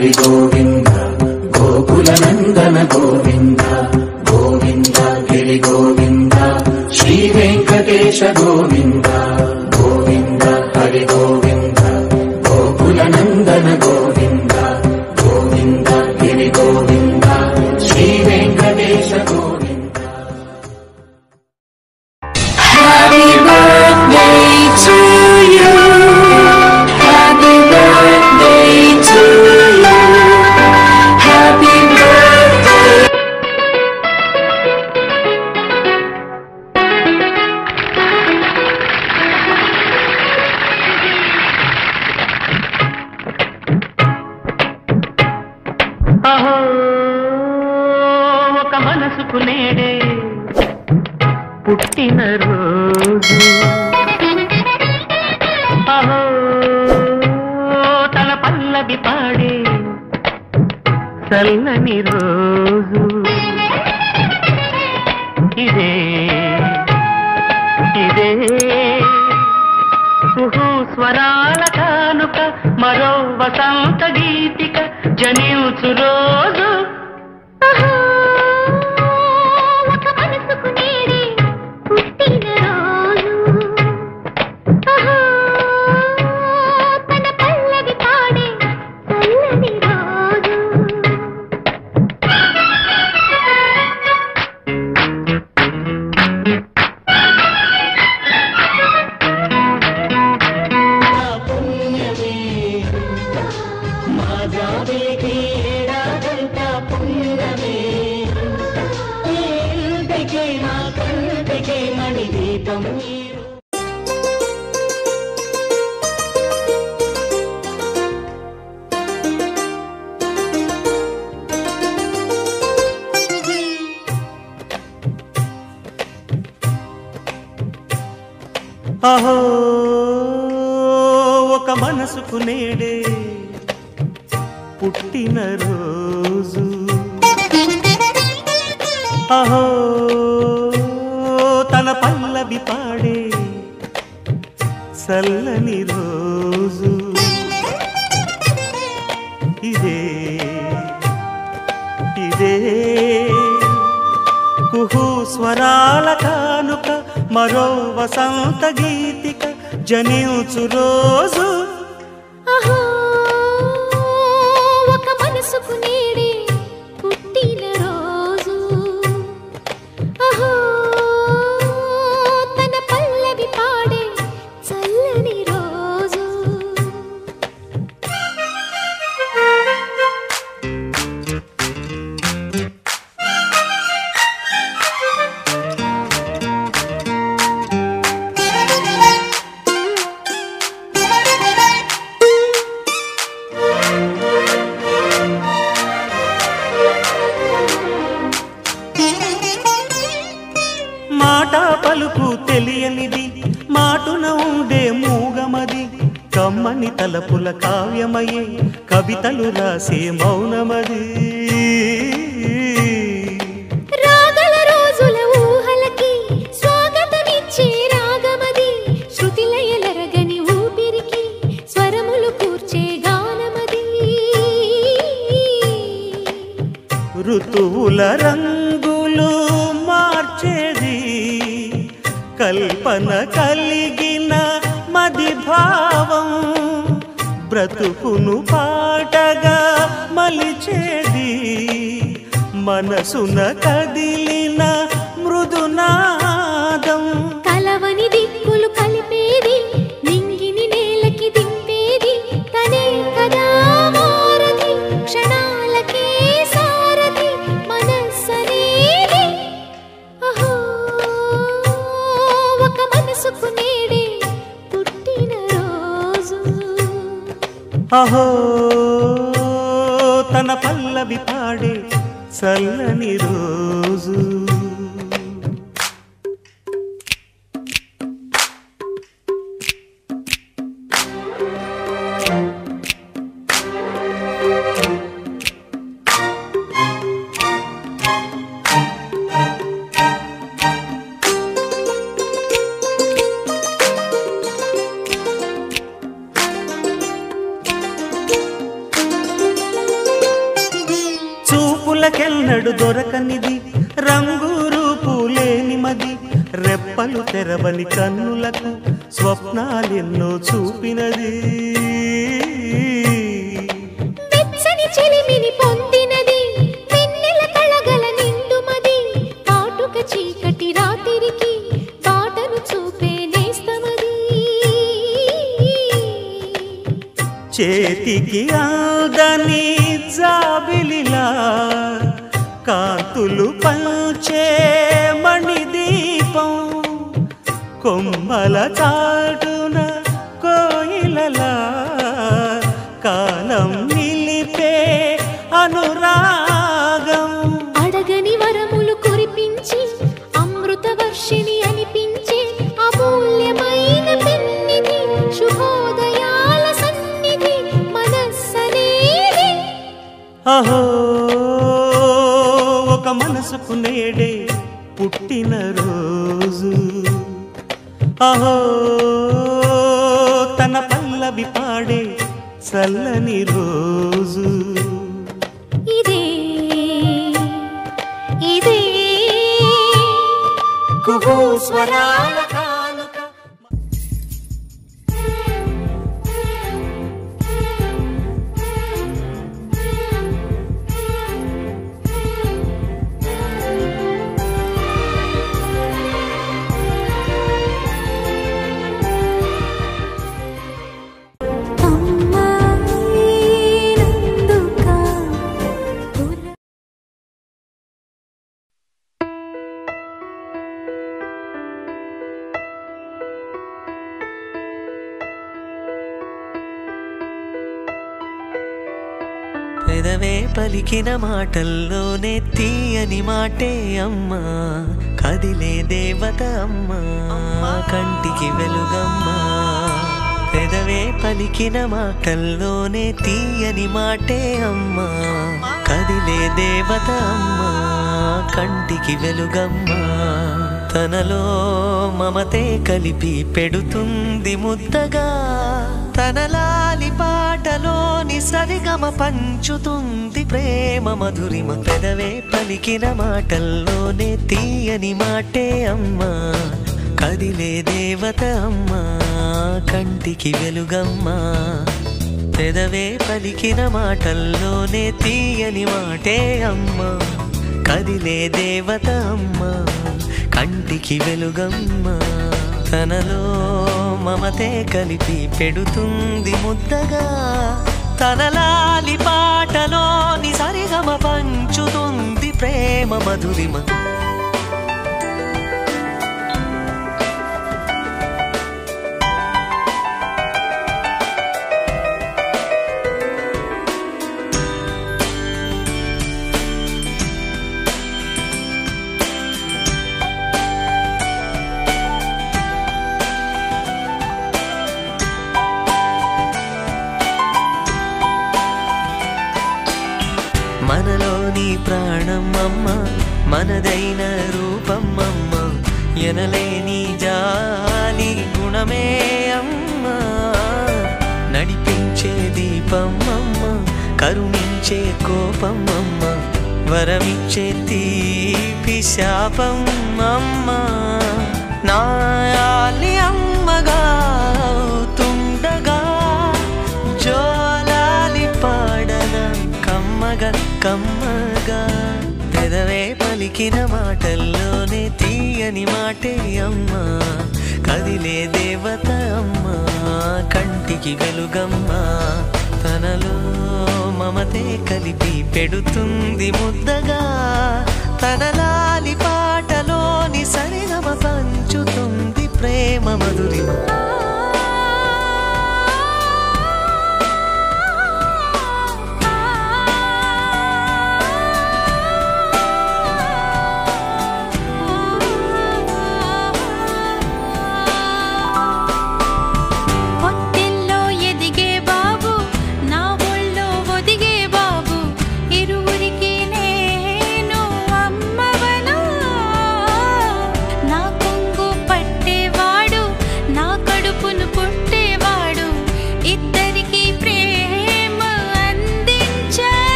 Hari Govinda Gokula Nandana Govinda Govinda Giri Govinda Shri Venkatesha Govinda Govinda Hari Govinda Gokula Nandana Govinda Govinda Giri Govinda Shri Venkatesha Govinda Happy birthday to you. Happy birthday to you. Happy birthday. అహో ఒక మనసుకు నేడే పుట్టిన రోజు అహో తన పల్లవి పాడే చల్లని రోజు ఇదే ఇదే కుహు స్వరాల కానుక మరో వసంత గీతిక జనించు రోజు ఆహా, ఒక మనసుకు నేడే పుట్టినరోజు. ఆహా, తన పల్లవి పాడే చల్లని రోజు. అహో ఒక మనసుకు నేడే పుట్టిన రోజు అహో తన పల్లవి పాడే చల్లని రోజు ఇదే ఇదే కుహు స్వరాల కానుక మరో వసంత గీతిక జనించు రోజు ఆహా, ఒక మనసుకు నేడే పుట్టినరోజు. ఆహా, తన పల్లవి పాడే చల్లని రోజు మాట పలుకు తెలియనిది మాటున ఉండే మూగమది కమ్మని తలపుల కావ్యమయే కవితలు రాసే మౌనమది రాగల రోజుల ఊహలకి స్వాగతమిచ్చే రాగమది శృతిలయలరగని ఊపిరికి స్వరములు కూర్చే గానమది ఋతువుల రంగులు మార్చేది కల్పన కలిగిన మది భావం బ్రతుకును పాటగా మలిచేది మనసున కదిలిన మృదునాదం కలవని దిక్కులు కలిపేది నింగిని నేలకి దింపేది తనే కదా మారది క్షణాలకే సారథి మనస్సనేది అహో ఒక మనసుకు నేడే పుట్టిన రోజు అహో తన పల్లవి పాడే చల్లని రోజు ఎన్నడు దొరకనిది రంగు రూపు లేని మది రెప్పలు తెరవని కన్నులకు స్వప్నాలెన్నో చూపినది వెచ్చని చెలిమిని పొందినది వెన్నెల కళగల నిండుమది కాటుక చీకటి రాత్రికి బాటను చూపే నేస్తమది చేతికి ఆదని జాబిలిలా కాంతులు పంచే మణిదీపం కొమ్మల చాటున కోయిలలా కాలం నిలిపే అనురాగం అడగని వరములు కురిపించి అమృత వర్షిణి అనిపించే అమూల్యమైన పెన్నిధి శుభోదయాల సన్నిధి మనస్సనేది అహో ఒక మనసుకు నేడే పుట్టిన రోజు అహో తన పల్లవి పాడే చల్లని రోజు ఇదే ఇదే కుహూ స్వరాల కానుక అమ్మాయినందుక పెదవే పలికిన మాటల్లోనే తీయని మాటే అమ్మా కదిలే దేవత అమ్మా కంటికి వెలుగమ్మా పెదవే పలికిన మాటల్లోనే తీయని మాటే అమ్మా కదిలే దేవత అమ్మా కంటికి వెలుగమ్మా తనలో మమతే కలిపి పెడుతుంది ముద్దగా తనలాలి పాటలోని సరిగమ పంచుతుంది ప్రేమ మధురిమ పెదవే పలికిన మాటల్లోనే తీయని మాటే అమ్మా కదిలే దేవత అమ్మా కంటికి వెలుగమ్మా పెదవే పలికిన మాటల్లోనే తీయని మాటే అమ్మా కదిలే దేవత అమ్మా కంటికి వెలుగమ్మా తనలో మమతే కలిపి పెడుతుంది ముద్దగా తనలాలి పాటలోని సరిగమ పంచుతుంది ప్రేమ మధురిమ మనలోని ప్రాణం అమ్మ మనదైన రూపం అమ్మ ఎనలేని జాలి గుణమే అమ్మ నడిపించే దీపం అమ్మ కరుణించే కోపం అమ్మ వరమిచ్చే తీపి శాపం అమ్మ నాయాలి అమ్మగా అవుతుండగా జోలాలి పాడన కమ్మగ కమ్మగా పెదవే పలికిన మాటల్లోనే తీయని మాటే అమ్మా కదిలే దేవత అమ్మా కంటికి వెలుగమ్మా తనలో మమతే కలిపి పెడుతుంది ముద్దగా తనలాలి పాటలోని సరిగమ పంచుతుంది ప్రేమ మధురిమ